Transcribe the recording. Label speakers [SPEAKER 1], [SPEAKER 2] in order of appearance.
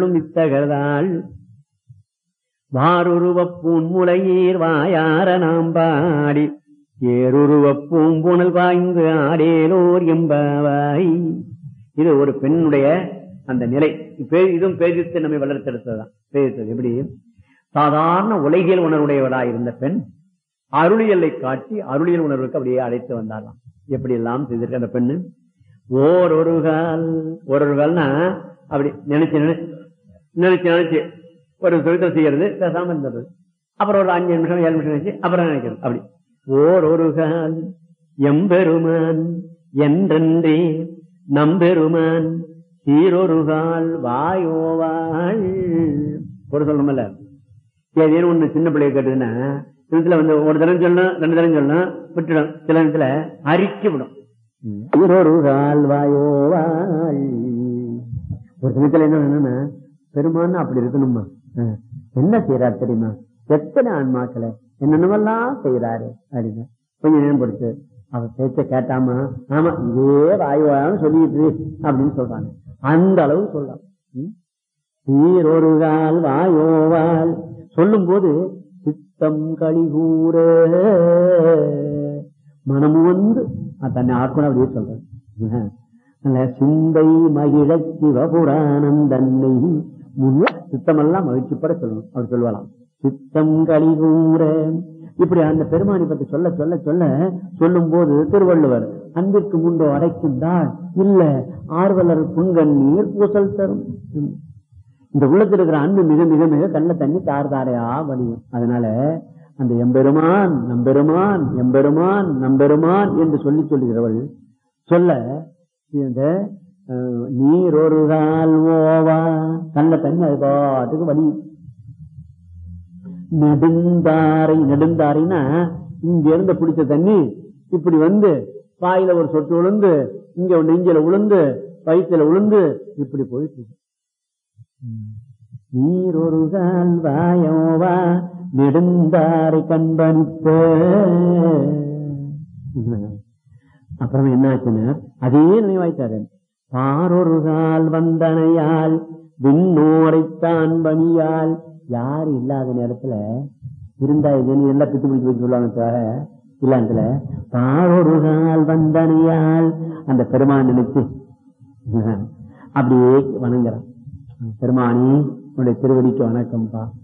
[SPEAKER 1] இத்தகதாள் வாருருவப் பூன்முலையீர் வாயார நாம் பாடி ஏருருவப் பூம்புணல் வாய்ந்து ஆடேலோர் எம்பாவாய் இது ஒரு பெண்ணுடைய அந்த நிலை பே- இதுவும் பேரித்து நம்மை வளர்த்தெடுத்ததுதான் பேரித்தது எப்படி சாதாரண உலகியல் உணர்வுடையவளாய் இருந்த பெண் அருளியலை காட்டி அருளியல் உணர்வுக்கு அப்படியே அழைத்து வந்தாராம் எப்படி எல்லாம் செய்திருக்க அந்த பெண்ணு ஓர் ஒரு கால் ஒரு ஒரு கால்னா அப்படி நினைச்சு நினை- நினைச்சு நினைச்சு ஒரு தொழில் செய்யறது பேசாம இருந்தது அப்புறம் ஒரு அஞ்சு நிமிஷம் ஏழு நிமிஷம் நினைச்சு அப்புறம் நினைக்கிறது அப்படி ஓர் ஒரு கால் எம்பெருமான் என்றென்றே நம்பெருமான் சீரொரு கால் வாயோவாள் ஒரு சொல்லணும்ல ஏதேனும் ஒண்ணு சின்ன பிள்ளைய கேட்டதுன்னா இதுல வந்து ஒரு தடவை சொல்லணும் ரெண்டு தடவை சொல்லணும் விட்டுடும் சில நேரத்துல அரிச்சு விடும் சீரொரு கால் வாயோவாள் ஒரு சமயத்துல என்ன வேணும்னா பெருமான்னு அப்படி இருக்கணுமா அஹ், என்ன செய்யறாரு தெரியுமா எத்தனை ஆன்மாக்களை என்னென்னவெல்லாம் செய்யறாரு அப்படின்னு கொஞ்ச நேரம் பொறுத்து அவர் பேச்ச கேட்டாமா ஆமா இதே வாயுவான்னு சொல்லிட்டு இரு அப்படின்னு சொல்றாங்க அந்த அளவு சொல்லலாம் ம்? சீரொருகால் வாயோவால் சொல்லும் போது சித்தம் கழிகூற மனமு வந்து அது தன்னை ஆட்கொண்டு அப்படியே சொல்றது அல்ல, சிந்தை மகிழ சிவபுராணம் தன்னை முன்ன சித்தமெல்லாம் மகிழ்ச்சிப்பட சொல்லணும் அவர் சொல்லுவாராம் சித்தம் கழிகூற இப்படி அந்த பெருமானை பத்தி சொல்ல சொல்ல சொல்ல சொல்லும் போது திருவள்ளுவர் அன்பிற்கு முண்டோ அடைக்கின்றாள் இல்ல ஆர்வலர் புங்கண்ணீர் பூசல் தரும் ம். இந்த உள்ளத்தில் இருக்கிற அன்பு மிக மிக மிக கண்ண தண்ணி தார் தாரையா வலியும் அதனால அந்த எம்பெருமான் நம்பெருமான் எம்பெருமான் நம்பெருமான் என்று சொல்லி சொல்லுகிறவள் சொல்ல இந்த அஹ், நீர் ஒரு கால் ஓவா கண்ண தண்ணி அது பாட்டுக்கு வலி நெடுந்தாரை நெடுந்தாரைனா இங்க இருந்து பிடிச்ச தண்ணி இப்படி வந்து வாயில ஒரு சொட்டு விழுந்து இங்க ஒரு நெஞ்சில விழுந்து வயிற்றுல விழுந்து இப்படி போயிட்டு இருக்கு. நீர் ஒரு கால் வாயோவா நெடுந்தாரை கண்பணிப்ப அப்புறம் என்ன ஆச்சுன்னா அதே நினைவாய்த்தாரு பாரொரு கால் வந்தனையால் விண்ணோரைத்தான் பணியால் யார் இல்லாத நேரத்துல இருந்தா இல்லைன்னு எல்லாம் பிட்டு பிடிச்சு வச்சு சொல்லுவாங்க தவிர இல்லாத்துல பாரொரு கால் வந்தனையால் அந்த பெருமான் நினைச்சு அப்படியே வணங்குறான் பெருமானி உன்னுடைய திருவடிக்கு வணக்கம்ப்பா